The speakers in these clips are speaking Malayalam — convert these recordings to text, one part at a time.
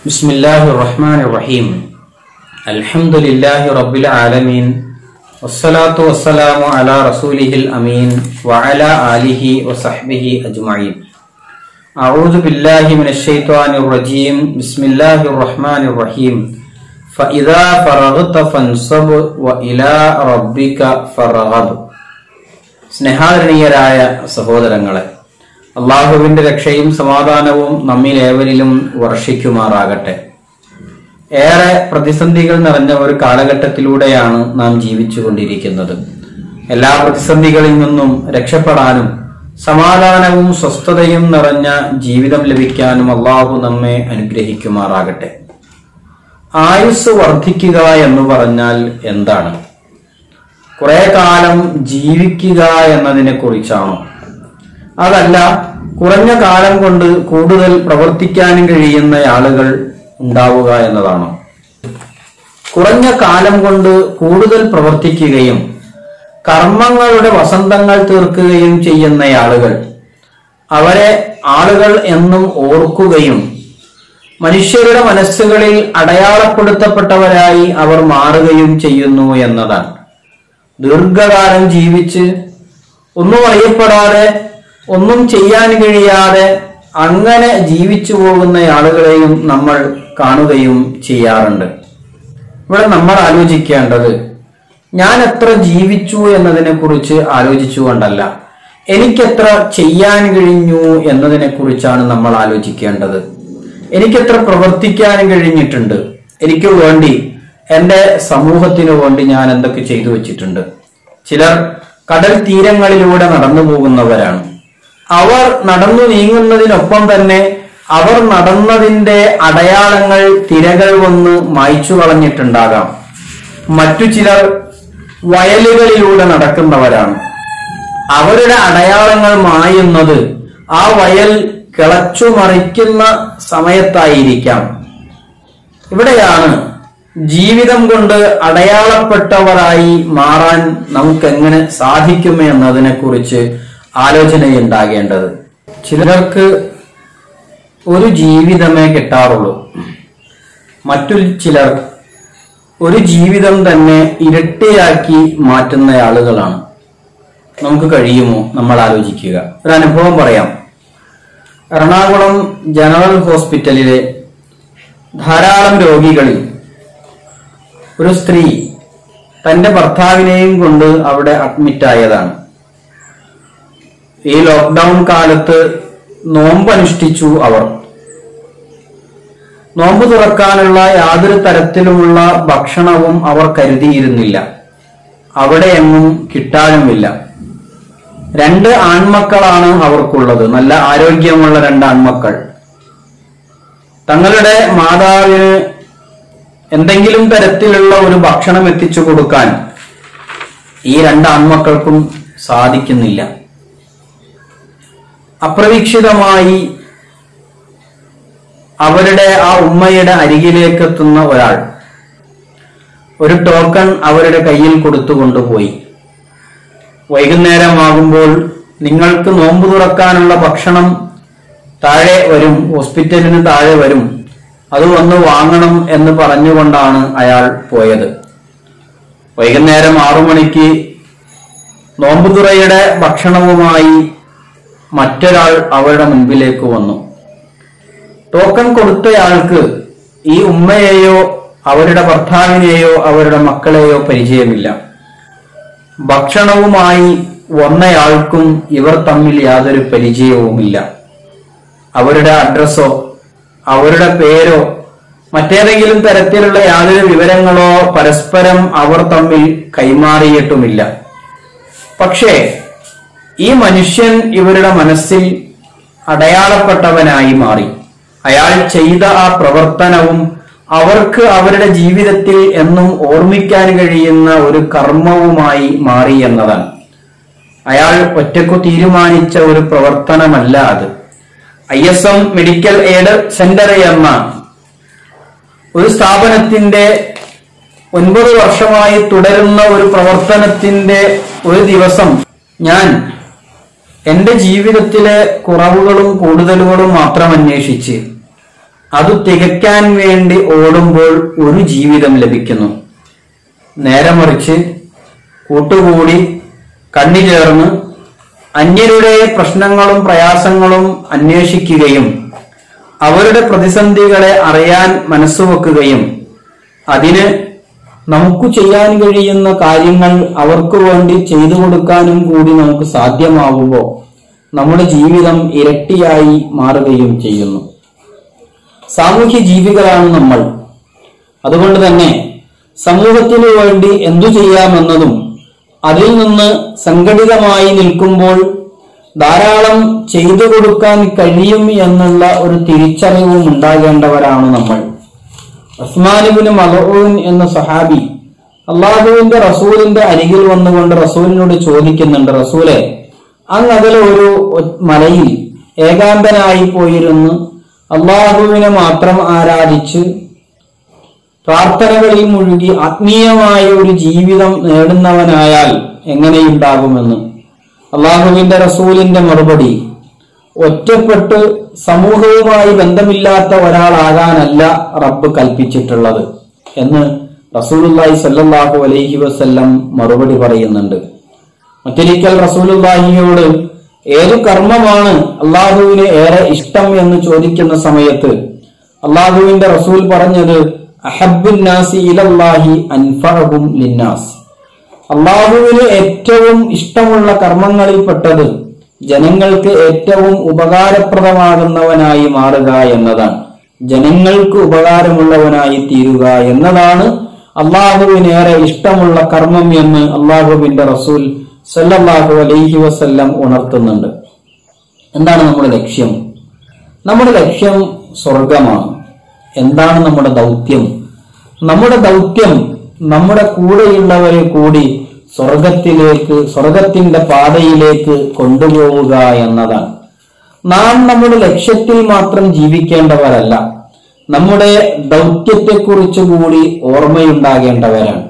بسم الله الرحمن الرحيم الحمد لله رب العالمين والصلاة والسلام على رسوله الأمين وعلى آله وصحبه أجمعين أعوذ بالله من الشيطان الرجيم بسم الله الرحمن الرحيم فإذا فرغت فانصب وإلى ربك فرغب സ്നേഹാദരണീയരായ സഹോദരങ്ങളെ അള്ളാഹുവിന്റെ രക്ഷയും സമാധാനവും നമ്മിൽ ഏവരിലും വർഷിക്കുമാറാകട്ടെ ഏറെ പ്രതിസന്ധികൾ നിറഞ്ഞ ഒരു കാലഘട്ടത്തിലൂടെയാണ് നാം ജീവിച്ചുകൊണ്ടിരിക്കുന്നത് എല്ലാ പ്രതിസന്ധികളിൽ നിന്നും രക്ഷപ്പെടാനും സമാധാനവും സ്വസ്ഥതയും നിറഞ്ഞ ജീവിതം ലഭിക്കാനും അള്ളാഹു നമ്മെ അനുഗ്രഹിക്കുമാറാകട്ടെ ആയുസ് വർദ്ധിക്കുക എന്ന് പറഞ്ഞാൽ എന്താണ് കുറെ കാലം ജീവിക്കുക എന്നതിനെ കുറിച്ചാണോ അതല്ല കുറഞ്ഞ കാലം കൊണ്ട് കൂടുതൽ പ്രവർത്തിക്കാനും കഴിയുന്ന ആളുകൾ ഉണ്ടാവുക എന്നതാണോ കുറഞ്ഞ കാലം കൊണ്ട് കൂടുതൽ പ്രവർത്തിക്കുകയും കർമ്മങ്ങളുടെ വസന്തങ്ങൾ തീർക്കുകയും ചെയ്യുന്ന ആളുകൾ അവരെ ആളുകൾ എന്നും ഓർക്കുകയും മനുഷ്യരുടെ മനസ്സുകളിൽ അടയാളപ്പെടുത്തപ്പെട്ടവരായി അവർ മാറുകയും ചെയ്യുന്നു എന്നതാണ് ദീർഘകാലം ജീവിച്ച് ഒന്നും അറിയപ്പെടാതെ ഒന്നും ചെയ്യാൻ കഴിയാതെ അങ്ങനെ ജീവിച്ചു പോകുന്ന ആളുകളെയും നമ്മൾ കാണുകയും ചെയ്യാറുണ്ട് ഇവിടെ നമ്മൾ ആലോചിക്കേണ്ടത് ഞാൻ എത്ര ജീവിച്ചു എന്നതിനെ കുറിച്ച് ആലോചിച്ചുകൊണ്ടല്ല എനിക്കെത്ര ചെയ്യാൻ കഴിഞ്ഞു എന്നതിനെ കുറിച്ചാണ് നമ്മൾ ആലോചിക്കേണ്ടത് എനിക്കെത്ര പ്രവർത്തിക്കാൻ കഴിഞ്ഞിട്ടുണ്ട് എനിക്ക് വേണ്ടി എന്റെ സമൂഹത്തിനു വേണ്ടി ഞാൻ എന്തൊക്കെ ചെയ്തു വെച്ചിട്ടുണ്ട് ചിലർ കടൽ തീരങ്ങളിലൂടെ നടന്നു പോകുന്നവരാണ് അവർ നടന്നു നീങ്ങുന്നതിനൊപ്പം തന്നെ അവർ നടന്നതിന്റെ അടയാളങ്ങൾ തിരകൾ വന്ന് മായ്ച്ചു കളഞ്ഞിട്ടുണ്ടാകാം മറ്റു ചിലർ വയലുകളിലൂടെ നടക്കുന്നവരാണ് അവരുടെ അടയാളങ്ങൾ മായുന്നത് ആ വയൽ കിളച്ചു മറിക്കുന്ന സമയത്തായിരിക്കാം ഇവിടെയാണ് ജീവിതം കൊണ്ട് അടയാളപ്പെട്ടവരായി മാറാൻ നമുക്ക് എങ്ങനെ സാധിക്കും എന്നതിനെ കുറിച്ച് ആലോചനയുണ്ടാകേണ്ടത് ചിലർക്ക് ഒരു ജീവിതമേ കിട്ടാറുള്ളൂ മറ്റു ചിലർ ഒരു ജീവിതം തന്നെ ഇരട്ടിയാക്കി മാറ്റുന്ന ആളുകളാണ് നമുക്ക് കഴിയുമോ നമ്മൾ ആലോചിക്കുക ഒരു അനുഭവം പറയാം എറണാകുളം ജനറൽ ഹോസ്പിറ്റലിലെ ധാരാളം രോഗികളിൽ ഒരു സ്ത്രീ തന്റെ ഭർത്താവിനെയും കൊണ്ട് അവിടെ അഡ്മിറ്റ് ആയതാണ് ഈ ലോക്ക്ഡൌൺ കാലത്ത് നോമ്പ് അനുഷ്ഠിച്ചു അവർ നോമ്പ് തുറക്കാനുള്ള യാതൊരു തരത്തിലുമുള്ള ഭക്ഷണവും അവർ കരുതിയിരുന്നില്ല അവിടെ എങ്ങും കിട്ടാനുമില്ല രണ്ട് ആൺമക്കളാണ് അവർക്കുള്ളത് നല്ല ആരോഗ്യമുള്ള രണ്ട് ആൺമക്കൾ തങ്ങളുടെ മാതാവിന് എന്തെങ്കിലും തരത്തിലുള്ള ഒരു ഭക്ഷണം എത്തിച്ചു കൊടുക്കാൻ ഈ രണ്ട് ആൺമക്കൾക്കും സാധിക്കുന്നില്ല അപ്രതീക്ഷിതമായി അവരുടെ ആ ഉമ്മയുടെ അരികിലേക്ക് എത്തുന്ന ഒരാൾ ഒരു ടോക്കൺ അവരുടെ കയ്യിൽ കൊടുത്തു കൊണ്ടുപോയി വൈകുന്നേരമാകുമ്പോൾ നിങ്ങൾക്ക് നോമ്പ് തുറക്കാനുള്ള ഭക്ഷണം താഴെ വരും ഹോസ്പിറ്റലിന് താഴെ വരും അത് വന്ന് വാങ്ങണം എന്ന് പറഞ്ഞുകൊണ്ടാണ് അയാൾ പോയത് വൈകുന്നേരം ആറു മണിക്ക് നോമ്പുതുറയുടെ ഭക്ഷണവുമായി മറ്റൊരാൾ അവരുടെ മുൻപിലേക്ക് വന്നു ടോക്കൺ കൊടുത്തയാൾക്ക് ഈ ഉമ്മയെയോ അവരുടെ ഭർത്താവിനെയോ അവരുടെ മക്കളെയോ പരിചയമില്ല ഭക്ഷണവുമായി വന്നയാൾക്കും ഇവർ തമ്മിൽ യാതൊരു പരിചയവുമില്ല അവരുടെ അഡ്രസ്സോ അവരുടെ പേരോ മറ്റേതെങ്കിലും തരത്തിലുള്ള യാതൊരു വിവരങ്ങളോ പരസ്പരം അവർ തമ്മിൽ കൈമാറിയിട്ടുമില്ല പക്ഷേ ഈ മനുഷ്യൻ ഇവരുടെ മനസ്സിൽ അടയാളപ്പെട്ടവനായി മാറി അയാൾ ചെയ്ത ആ പ്രവർത്തനവും അവർക്ക് അവരുടെ ജീവിതത്തിൽ എന്നും ഓർമ്മിക്കാൻ കഴിയുന്ന ഒരു കർമ്മവുമായി മാറി എന്നതാണ് അയാൾ ഒറ്റക്കു തീരുമാനിച്ച ഒരു പ്രവർത്തനമല്ല അത് I S M medical aid centre എന്ന ഒരു സ്ഥാപനത്തിന്റെ ഒൻപത് വർഷമായി തുടരുന്ന ഒരു പ്രവർത്തനത്തിന്റെ ഒരു ദിവസം ഞാൻ എന്റെ ജീവിതത്തിലെ കുറവുകളും കൂടുതലുകളും മാത്രം അന്വേഷിച്ച് അത് തികയ്ക്കാൻ വേണ്ടി ഓടുമ്പോൾ ഒരു ജീവിതം ലഭിക്കുന്നു നേരെ മറിച്ച് കൂട്ടുകൂടി കണ്ണിചേർന്ന് അന്യരുടെ പ്രശ്നങ്ങളും പ്രയാസങ്ങളും അന്വേഷിക്കുകയും അവരുടെ പ്രതിസന്ധികളെ അറിയാൻ മനസ്സുവെക്കുകയും അതിന് നമുക്ക് ചെയ്യാൻ കഴിയുന്ന കാര്യങ്ങൾ അവർക്ക് വേണ്ടി ചെയ്തു കൊടുക്കാനും കൂടി നമുക്ക് സാധ്യമാവുമ്പോൾ നമ്മുടെ ജീവിതം ഇരട്ടിയായി മാറുകയും ചെയ്യുന്നു സാമൂഹ്യ ജീവികളാണ് നമ്മൾ അതുകൊണ്ട് തന്നെ സമൂഹത്തിനു വേണ്ടി എന്തു ചെയ്യാമെന്നതും അതിൽ നിന്ന് സംഘടിതമായി നിൽക്കുമ്പോൾ ധാരാളം ചെയ്തു കൊടുക്കാൻ കഴിയും എന്നുള്ള ഒരു തിരിച്ചറിവും ഉണ്ടാകേണ്ടവരാണ് നമ്മൾ ഉസ്മാനിബിന് മലൂൻ എന്ന സഹാബി അള്ളാഹുവിന്റെ റസൂലിന്റെ അരികിൽ വന്നുകൊണ്ട് റസൂലിനോട് ചോദിക്കുന്നുണ്ട് റസൂലെ അങ്ങ് അതിലെ ഒരു മലയിൽ ഏകാന്തനായി പോയിരുന്ന് അള്ളാഹുവിനെ മാത്രം ആരാധിച്ച് പ്രാർത്ഥനകളിൽ മുഴുകി ആത്മീയമായ ഒരു ജീവിതം നേടുന്നവനായാൽ എങ്ങനെയുണ്ടാകുമെന്ന് അള്ളാഹുവിന്റെ റസൂലിന്റെ മറുപടി ഒറ്റപ്പെട്ട് സമൂഹവുമായി ബന്ധമില്ലാത്ത ഒരാളാകാനല്ല റബ്ബ് കൽപ്പിച്ചിട്ടുള്ളത് എന്ന് റസൂലുല്ലാഹി സല്ലല്ലാഹു അലൈഹി വസല്ലം മറുപടി പറയുന്നുണ്ട് മറ്റൊരിക്കൽ റസൂലുല്ലാഹിയോട് ഏതു കർമ്മമാണ് അള്ളാഹുവിന് ഏറെ ഇഷ്ടം എന്ന് ചോദിക്കുന്ന സമയത്ത് അള്ളാഹുവിന്റെ റസൂൽ പറഞ്ഞത് അഹബുൻ നാസി ഇലല്ലാഹി അൻഫഅഹും ലിന്നാസ് അള്ളാഹുവിന് ഏറ്റവും ഇഷ്ടമുള്ള കർമ്മങ്ങളിൽപ്പെട്ടത് ജനങ്ങൾക്ക് ഏറ്റവും ഉപകാരപ്രദമാകുന്നവനായി മാറുക എന്നതാണ് ജനങ്ങൾക്ക് ഉപകാരമുള്ളവനായി തീരുക എന്നതാണ് അള്ളാഹുവിനേറെ ഇഷ്ടമുള്ള കർമ്മം എന്ന് അള്ളാഹുവിന്റെ റസൂൽ സല്ലല്ലാഹു അലൈഹി വസല്ലം ഉണർത്തുന്നുണ്ട് എന്താണ് നമ്മുടെ ലക്ഷ്യം നമ്മുടെ ലക്ഷ്യം സ്വർഗമാണ് എന്താണ് നമ്മുടെ ദൗത്യം നമ്മുടെ ദൗത്യം നമ്മുടെ കൂടെയുള്ളവരെ കൂടി സ്വർഗത്തിലേക്ക് സ്വർഗത്തിന്റെ പാതയിലേക്ക് കൊണ്ടുപോവുക എന്നതാണ് നാം നമ്മുടെ ലക്ഷ്യത്തിൽ മാത്രം ജീവിക്കേണ്ടവരല്ല നമ്മുടെ ദൗത്യത്തെക്കുറിച്ച് കൂടി ഓർമ്മയുണ്ടാകേണ്ടവരാണ്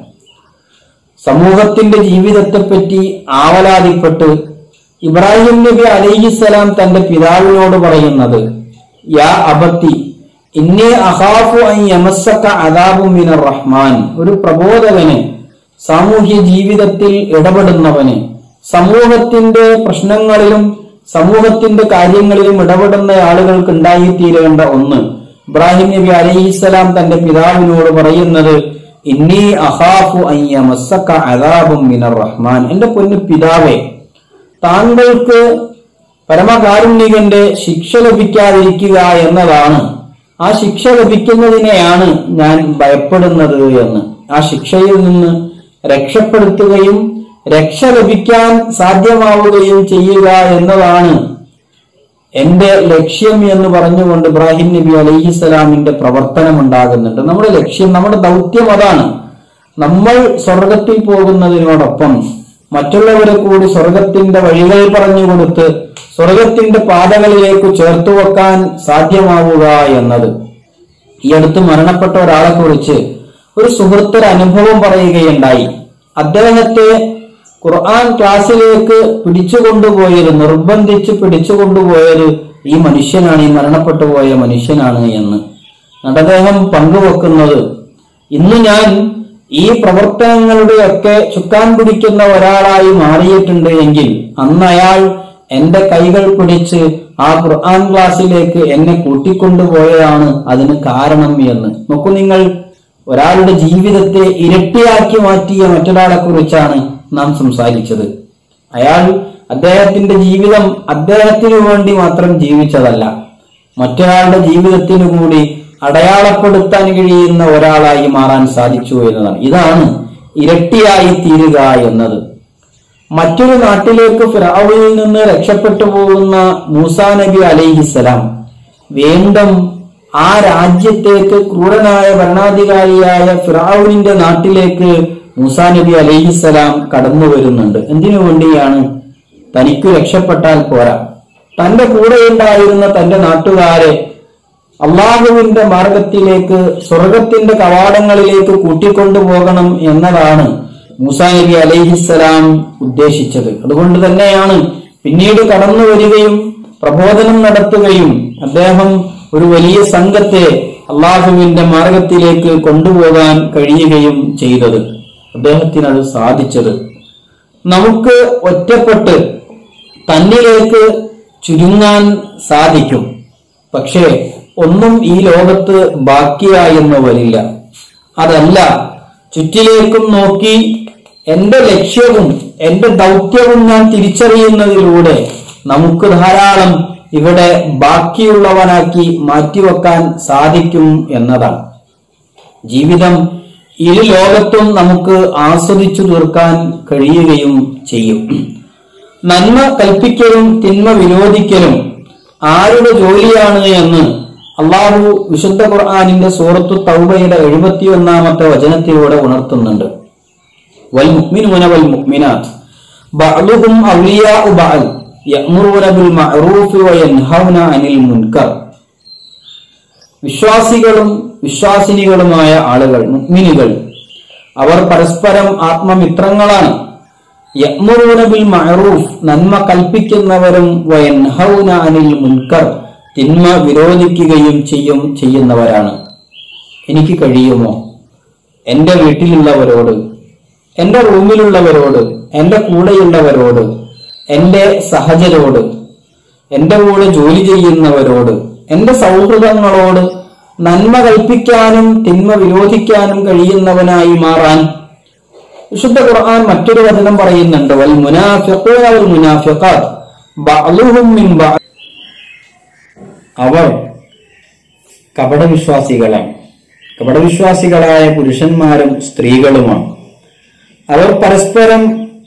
സമൂഹത്തിന്റെ ജീവിതത്തെപ്പറ്റി ആവലാതിപ്പെട്ട് ഇബ്രാഹിം നബി അലൈഹിസ്സലാം തന്റെ പിതാവിനോട് പറയുന്നത് യാ അബത്തി ഇന്നേ അഹാഫു അൻ യമസ്സക അദാബും മിനർ റഹ്മാൻ ഒരു പ്രബോധകന് സാമൂഹ്യ ജീവിതത്തിൽ ഇടപെടുന്നവന് സമൂഹത്തിന്റെ പ്രശ്നങ്ങളിലും സമൂഹത്തിന്റെ കാര്യങ്ങളിലും ഇടപെടുന്ന ആളുകൾക്ക് ഉണ്ടായിത്തീരേണ്ട ഒന്ന് ഇബ്രാഹിം നബി അലൈഹിസ്സലാം തന്റെ പിതാവിനോട് പറയുന്നത് ഇന്നി അഹാഫു അൻ യമസ്സക അദാബും മിനർ റഹ്മാൻ എന്റെ പൊന്നു പിതാവേ താങ്കൾക്ക് പരമകാരുണ്യകന്റെ ശിക്ഷ ലഭിക്കാതിരിക്കുക എന്നതാണ് ആ ശിക്ഷ ലഭിക്കുന്നതിനെയാണ് ഞാൻ ഭയപ്പെടുന്നത് എന്ന് ആ ശിക്ഷയിൽ നിന്ന് രക്ഷപ്പെടുത്തുകയും രക്ഷ ലഭിക്കാൻ സാധ്യമാവുകയും ചെയ്യുക എന്നതാണ് എന്റെ ലക്ഷ്യം എന്ന് പറഞ്ഞുകൊണ്ട് ഇബ്രാഹിം നബി അലൈഹിസ്സലാമിന്റെ പ്രവർത്തനം ഉണ്ടാകുന്നുണ്ട് നമ്മുടെ ലക്ഷ്യം നമ്മുടെ ദൗത്യം അതാണ് നമ്മൾ സ്വർഗത്തിൽ പോകുന്നതിനോടൊപ്പം മറ്റുള്ളവരെ കൂടി സ്വർഗത്തിന്റെ വഴികൾ പറഞ്ഞു കൊടുത്ത് സ്വർഗത്തിന്റെ പാതകളിലേക്ക് ചേർത്തു വെക്കാൻ സാധ്യമാവുക എന്നത് ഈ അടുത്ത് മരണപ്പെട്ട ഒരാളെ കുറിച്ച് ഒരു സുഹൃത്തൊരു അനുഭവം പറയുകയുണ്ടായി അദ്ദേഹത്തെ ഖുർആൻ ക്ലാസ്സിലേക്ക് പിടിച്ചുകൊണ്ടുപോയത് നിർബന്ധിച്ച് പിടിച്ചുകൊണ്ടുപോയത് ഈ മനുഷ്യനാണ് ഈ മരണപ്പെട്ടു പോയ മനുഷ്യനാണ് എന്ന് എന്നിട്ട് അദ്ദേഹം പങ്കുവെക്കുന്നത് ഇന്ന് ഞാൻ ഈ പ്രവർത്തനങ്ങളുടെയൊക്കെ ചുക്കാൻ പിടിക്കുന്ന ഒരാളായി മാറിയിട്ടുണ്ട് എങ്കിൽ അന്ന് അയാൾ എന്റെ കൈകൾ പിടിച്ച് ആ ഖുർആൻ ക്ലാസ്സിലേക്ക് എന്നെ കൂട്ടിക്കൊണ്ടുപോയതാണ് അതിന് കാരണം എന്ന് നോക്കൂ നിങ്ങൾ ഒരാളുടെ ജീവിതത്തെ ഇരട്ടിയാക്കി മാറ്റിയ മറ്റൊരാളെ കുറിച്ചാണ് നാം സംസാരിച്ചത് അയാൾ അദ്ദേഹത്തിന്റെ ജീവിതം അദ്ദേഹത്തിനു വേണ്ടി മാത്രം ജീവിച്ചതല്ല മറ്റൊരാളുടെ ജീവിതത്തിനു കൂടി അടയാളപ്പെടുത്താൻ കഴിയുന്ന ഒരാളായി മാറാൻ സാധിച്ചു എന്നതാണ് ഇതാണ് ഇരട്ടിയായി തീരുക എന്നത് മറ്റൊരു നാട്ടിലേക്ക് ഫിറാവുനിൽ നിന്ന് രക്ഷപ്പെട്ടു പോകുന്ന മൂസാ നബി അലൈഹിസലാം വീണ്ടും ആ രാജ്യത്തേക്ക് ക്രൂരനായ ഭരണാധികാരിയായ ഫിറാവുനിന്റെ നാട്ടിലേക്ക് മൂസാ നബി അലൈഹിസലാം കടന്നു വരുന്നുണ്ട് എന്തിനു വേണ്ടിയാണ് തനിക്ക് രക്ഷപ്പെട്ടാൽ പോരാ തന്റെ കൂടെയുണ്ടായിരുന്ന തന്റെ നാട്ടുകാരെ അള്ളാഹുവിന്റെ മാർഗത്തിലേക്ക് സ്വർഗത്തിന്റെ കവാടങ്ങളിലേക്ക് കൂട്ടിക്കൊണ്ടുപോകണം എന്നതാണ് മൂസാ നബി അലൈഹിസ്സലാം ഉദ്ദേശിച്ചത് അതുകൊണ്ട് തന്നെയാണ് പിന്നീട് കടന്നു വരികയും പ്രബോധനം നടത്തുകയും അദ്ദേഹം ഒരു വലിയ സംഘത്തെ അള്ളാഹുവിന്റെ മാർഗത്തിലേക്ക് കൊണ്ടുപോകാൻ കഴിയുകയും ചെയ്തത് അദ്ദേഹത്തിന് അത് സാധിച്ചത് നമുക്ക് ഒറ്റപ്പെട്ട് തന്നിലേക്ക് ചുരുങ്ങാൻ സാധിക്കും പക്ഷേ ഒന്നും ഈ ലോകത്ത് ബാക്കിയായെന്ന് വരില്ല അതല്ല ചുറ്റിലേക്കും നോക്കി എന്റെ ലക്ഷ്യവും എന്റെ ദൗത്യവും ഞാൻ തിരിച്ചറിയുന്നതിലൂടെ നമുക്ക് ധാരാളം ഇവിടെ ബാക്കിയുള്ളവനാക്കി മാറ്റിവെക്കാൻ സാധിക്കും എന്നതാണ് ജീവിതം ഇരു ലോകത്തും നമുക്ക് ആസ്വദിച്ചു തീർക്കാൻ കഴിയുകയും ചെയ്യും നന്മ കൽപ്പിക്കലും തിന്മ വിരോധിക്കലും ആരുടെ ജോലിയാണ് എന്ന് അള്ളാഹു വിശുദ്ധ ഖുർആാനിന്റെ സൂറത്തു തൗബയുടെ എഴുപത്തിയൊന്നാമത്തെ വചനത്തിലൂടെ ഉണർത്തുന്നുണ്ട് വൽ മുഅ്മിനൂന വൽ മുഅ്മിനാത്ത് ബഅ്ദുഹും ഔലിയാഉ ബഅദ് യഅ്മുറൂന ബിൽ മഅറൂഫി വയൻഹൗന അനിൽ മുൻകർ വിശ്വാസികളും വിശ്വാസിനികളുമായ ആളുകൾ മുഅ്മിനുകൾ അവർ പരസ്പരം ആത്മമിത്രങ്ങളാണ് യഅ്മുറൂന ബിൽ മഅറൂഫ് നന്മ കൽപ്പിക്കുന്നവരും വയൻഹൗന അനിൽ മുൻകർ തിന്മ വിരോധിക്കുകയും ചെയ്യും ചെയ്യുന്നവരാണ് എനിക്ക് കഴിയുമോ എന്റെ വീട്ടിലുള്ളവരോട് എന്റെ റൂമിലുള്ളവരോട് എന്റെ കൂടെയുള്ളവരോട് എന്റെ സഹചരോട് എന്റെ കൂടെ ജോലി ചെയ്യുന്നവരോട് എന്റെ സൗഹൃദങ്ങളോട് നന്മ കൽപ്പിക്കാനും തിന്മ വിരോധിക്കാനും കഴിയുന്നവനായി മാറാൻ വിശുദ്ധ ഖുർആൻ മറ്റൊരു വചനം പറയുന്നുണ്ട് വൽ മുനാഫിഖൂന വൽ മുനാഫിഖാത്ത് ബഅ്ലുഹും മിൻ ബഅ അവർ കപടവിശ്വാസികളാണ് കപടവിശ്വാസികളായ പുരുഷന്മാരും സ്ത്രീകളുമാണ് അവർ പരസ്പരം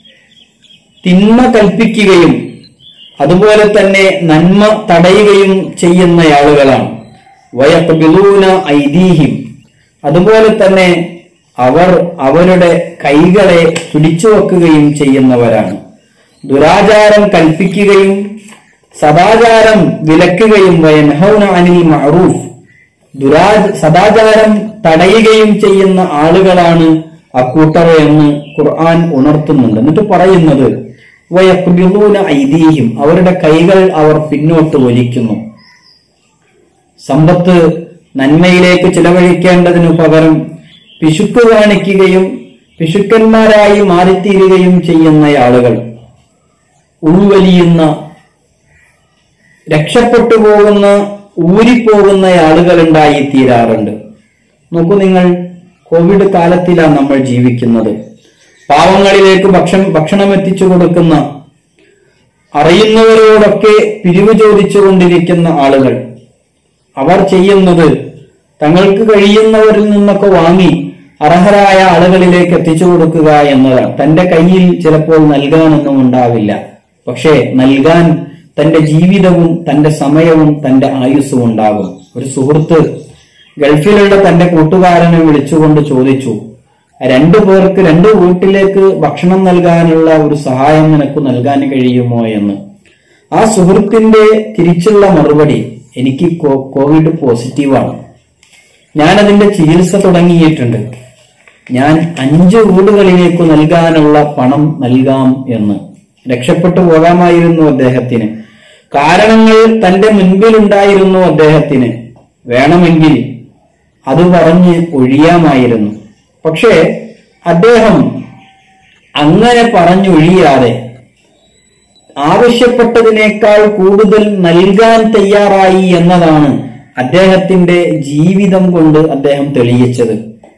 തിന്മ കൽപ്പിക്കുകയും അതുപോലെ തന്നെ നന്മ തടയുകയും ചെയ്യുന്ന ആളുകളാണ് വയക്കബിലൂന ഐദീഹിം അതുപോലെ തന്നെ അവർ അവരുടെ കൈകളെ പിടിച്ചു വെക്കുകയും ചെയ്യുന്നവരാണ് ദുരാചാരം കൽപ്പിക്കുകയും സദാചാരം വിലക്കുകയും വയൻഹൗന അനിൽ മഅറൂഫ് ദുരാ സദാചാരം തടയുകയും ചെയ്യുന്ന ആളുകളാണ് അക്കൂട്ടർ എന്ന് ഖുർആൻ ഉണർത്തുന്നുണ്ട് എന്നിട്ട് പറയുന്നത് വയക്കുബിലൂന ഐദീഹിം അവരുടെ കൈകൾ അവർ പിന്നോട്ട് വലിക്കുന്നു സമ്പത്ത് നന്മയിലേക്ക് ചിലവഴിക്കേണ്ടതിനു പകരം പിശുക്ക് കാണിക്കുകയും പിശുക്കന്മാരായി മാറിത്തീരുകയും ചെയ്യുന്ന ആളുകൾ ഉൾവലിയുന്ന രക്ഷപ്പെട്ടു പോകുന്ന ഊരിപ്പോകുന്ന ആളുകൾ ഉണ്ടായി തീരാറുണ്ട് നോക്കൂ നിങ്ങൾ കോവിഡ് കാലത്തിലാണ് നമ്മൾ ജീവിക്കുന്നത് പാവങ്ങളിലേക്ക് ഭക്ഷണം ഭക്ഷണം എത്തിച്ചു കൊടുക്കുന്ന അറിയുന്നവരോടൊക്കെ പിരിവ് ചോദിച്ചുകൊണ്ടിരിക്കുന്ന ആളുകൾ അവർ ചെയ്യുന്നത് തങ്ങൾക്ക് കഴിയുന്നവരിൽ നിന്നൊക്കെ വാങ്ങി അർഹരായ ആളുകളിലേക്ക് എത്തിച്ചു കൊടുക്കുക എന്നതാണ് തന്റെ കയ്യിൽ ചിലപ്പോൾ നൽകാനൊന്നും ഉണ്ടാവില്ല പക്ഷേ നൽകാൻ തന്റെ ജീവിതവും തന്റെ സമയവും തന്റെ ആയുസ്സും ഉണ്ടാകും ഒരു സുഹൃത്ത് ഗൾഫിലുള്ള തന്റെ കൂട്ടുകാരനെ വിളിച്ചുകൊണ്ട് ചോദിച്ചു രണ്ടു പേർക്ക് രണ്ടു വീട്ടിലേക്ക് ഭക്ഷണം നൽകാനുള്ള ഒരു സഹായം നിനക്ക് നൽകാൻ കഴിയുമോ എന്ന് ആ സുഹൃത്തിന്റെ തിരിച്ചുള്ള മറുപടി എനിക്ക് കോ- കോവിഡ് പോസിറ്റീവാണ് ഞാൻ അതിന്റെ ചികിത്സ തുടങ്ങിയിട്ടുണ്ട് ഞാൻ അഞ്ച് വീടുകളിലേക്ക് നൽകാനുള്ള പണം നൽകാം എന്ന് രക്ഷപ്പെട്ടു പോകാമായിരുന്നു അദ്ദേഹത്തിന് കാരണങ്ങൾ തന്റെ മുൻപിലുണ്ടായിരുന്നു അദ്ദേഹത്തിന് വേണമെങ്കിൽ അത് പറഞ്ഞ് ഒഴിയാമായിരുന്നു പക്ഷേ അദ്ദേഹം അങ്ങനെ പറഞ്ഞൊഴിയാതെ ആവശ്യപ്പെട്ടതിനേക്കാൾ കൂടുതൽ നൽകാൻ തയ്യാറായി എന്നതാണ് അദ്ദേഹത്തിന്റെ ജീവിതം കൊണ്ട് അദ്ദേഹം തെളിയിച്ചത്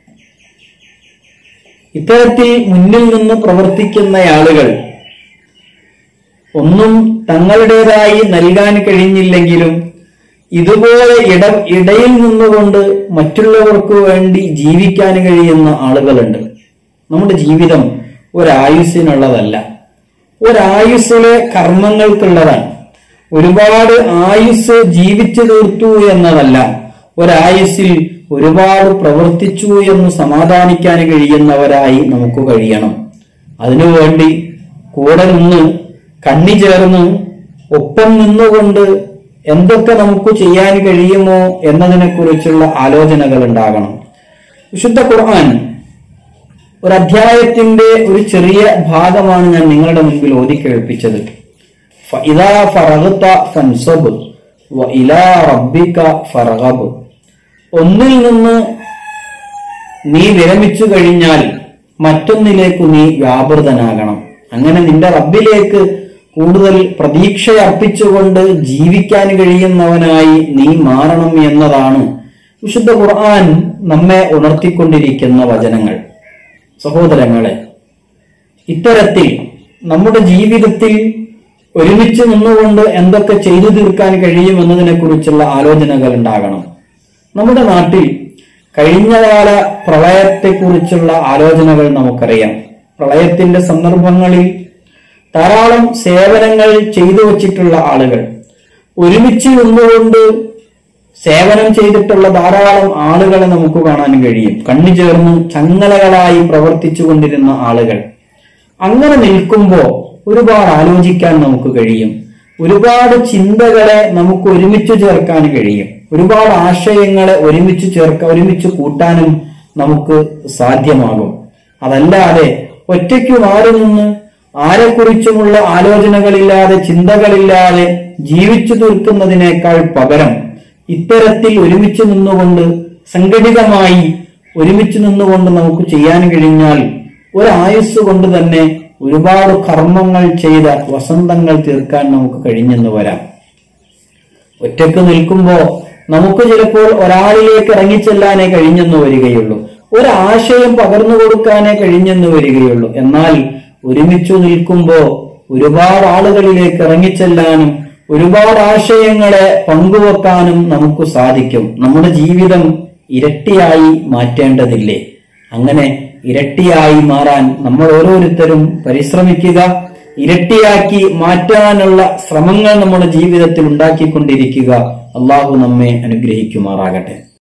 ഇത്തരത്തിൽ മുന്നിൽ നിന്ന് പ്രവർത്തിക്കുന്ന ആളുകൾ ഒന്നും തങ്ങളുടേതായി നൽകാൻ കഴിഞ്ഞില്ലെങ്കിലും ഇതുപോലെ ഇട ഇടയിൽ നിന്നുകൊണ്ട് മറ്റുള്ളവർക്ക് വേണ്ടി ജീവിക്കാൻ കഴിയുന്ന ആളുകളുണ്ട് നമ്മുടെ ജീവിതം ഒരായുസ്സിനുള്ളതല്ല ഒരായുസ്സിലെ കർമ്മങ്ങൾക്കുള്ളതാണ് ഒരുപാട് ആയുസ് ജീവിച്ചു തീർത്തു എന്നതല്ല ഒരായുസ്സിൽ ഒരുപാട് പ്രവർത്തിച്ചു എന്ന് സമാധാനിക്കാൻ കഴിയുന്നവരായി നമുക്ക് കഴിയണം അതിനുവേണ്ടി കൂടെ നിന്ന് കണ്ണി ചേർന്ന് ഒപ്പം നിന്നുകൊണ്ട് എന്തൊക്കെ നമുക്ക് ചെയ്യാൻ കഴിയുമോ എന്നതിനെക്കുറിച്ചുള്ള ആലോചനകൾ ഉണ്ടാകണം വിശുദ്ധ ഖുർആൻ ഒരു അധ്യായത്തിന്റെ ഒരു ചെറിയ ഭാഗമാണ് ഞാൻ നിങ്ങളുടെ മുൻപിൽ ഓതി കേൾപ്പിച്ചത് ഫഇദാ ഫറഗ്ത ഫൻസബ് വ ഇലാ റബ്ബിക ഫർഗബ് ഒന്നിൽ നിന്ന് നീ വിരമിച്ചു കഴിഞ്ഞാൽ മറ്റൊന്നിലേക്ക് നീ വ്യാപൃതനാകണം അങ്ങനെ നിന്റെ റബ്ബിലേക്ക് കൂടുതൽ പ്രതീക്ഷ അർപ്പിച്ചുകൊണ്ട് ജീവിക്കാൻ കഴിയുന്നവനായി നീ മാറണം എന്നതാണ് വിശുദ്ധ ഖുർആൻ നമ്മെ ഉണർത്തിക്കൊണ്ടിരിക്കുന്ന വചനങ്ങൾ സഹോദരങ്ങളെ ഇത്തരത്തിൽ നമ്മുടെ ജീവിതത്തിൽ ഒരുമിച്ച് നിന്നുകൊണ്ട് എന്തൊക്കെ ചെയ്തു തീർക്കാൻ കഴിയുമെന്നതിനെ കുറിച്ചുള്ള ആലോചനകൾ ഉണ്ടാകണം നമ്മുടെ നാട്ടിൽ കഴിഞ്ഞകാല പ്രളയത്തെക്കുറിച്ചുള്ള ആലോചനകൾ നമുക്കറിയാം പ്രളയത്തിന്റെ സന്ദർഭങ്ങളിൽ ധാരാളം സേവനങ്ങൾ ചെയ്തു വച്ചിട്ടുള്ള ആളുകൾ ഒരുമിച്ച് നിന്നുകൊണ്ട് സേവനം ചെയ്തിട്ടുള്ള ധാരാളം ആളുകളെ നമുക്ക് കാണാൻ കഴിയും കണ്ണു ചേർന്ന് ചങ്ങലകളായി പ്രവർത്തിച്ചു കൊണ്ടിരുന്ന ആളുകൾ അങ്ങനെ നിൽക്കുമ്പോ ഒരുപാട് ആലോചിക്കാൻ നമുക്ക് കഴിയും ഒരുപാട് ചിന്തകളെ നമുക്ക് ഒരുമിച്ച് ചേർക്കാൻ കഴിയും ഒരുപാട് ആശയങ്ങളെ ഒരുമിച്ച് ചേർക്കാൻ ഒരുമിച്ച് കൂട്ടാനും നമുക്ക് സാധ്യമാകും അതല്ലാതെ ഒറ്റയ്ക്ക് മാറി നിന്ന് ആരെക്കുറിച്ചുമുള്ള ആലോചനകളില്ലാതെ ചിന്തകളില്ലാതെ ജീവിച്ചു തീർക്കുന്നതിനേക്കാൾ പകരം ഇത്തരത്തിൽ ഒരുമിച്ച് നിന്നുകൊണ്ട് സംഘടിതമായി ഒരുമിച്ച് നിന്നുകൊണ്ട് നമുക്ക് ചെയ്യാൻ കഴിഞ്ഞാൽ ഒരായുസ് കൊണ്ട് തന്നെ ഒരുപാട് കർമ്മങ്ങൾ ചെയ്ത വസന്തങ്ങൾ തീർക്കാൻ നമുക്ക് കഴിഞ്ഞെന്ന് വരാം ഒറ്റക്ക് നിൽക്കുമ്പോ നമുക്ക് ചിലപ്പോൾ ഒരാളിലേക്ക് ഇറങ്ങിച്ചെല്ലാനേ കഴിഞ്ഞെന്ന് വരികയുള്ളൂ ഒരാശയം പകർന്നു കൊടുക്കാനേ കഴിഞ്ഞെന്ന് വരികയുള്ളൂ എന്നാൽ ഒരുമിച്ചു നിൽക്കുമ്പോ ഒരുപാട് ആളുകളിലേക്ക് ഇറങ്ങിച്ചെല്ലാനും ഒരുപാട് ആശയങ്ങളെ പങ്കുവെക്കാനും നമുക്ക് സാധിക്കും നമ്മുടെ ജീവിതം ഇരട്ടിയായി മാറ്റേണ്ടതില്ലേ അങ്ങനെ ഇരട്ടിയായി മാറാൻ നമ്മൾ ഓരോരുത്തരും പരിശ്രമിക്കുക ഇരട്ടിയാക്കി മാറ്റാനുള്ള ശ്രമങ്ങൾ നമ്മുടെ ജീവിതത്തിൽ ഉണ്ടാക്കിക്കൊണ്ടിരിക്കുക അള്ളാഹു നമ്മെ അനുഗ്രഹിക്കുമാറാകട്ടെ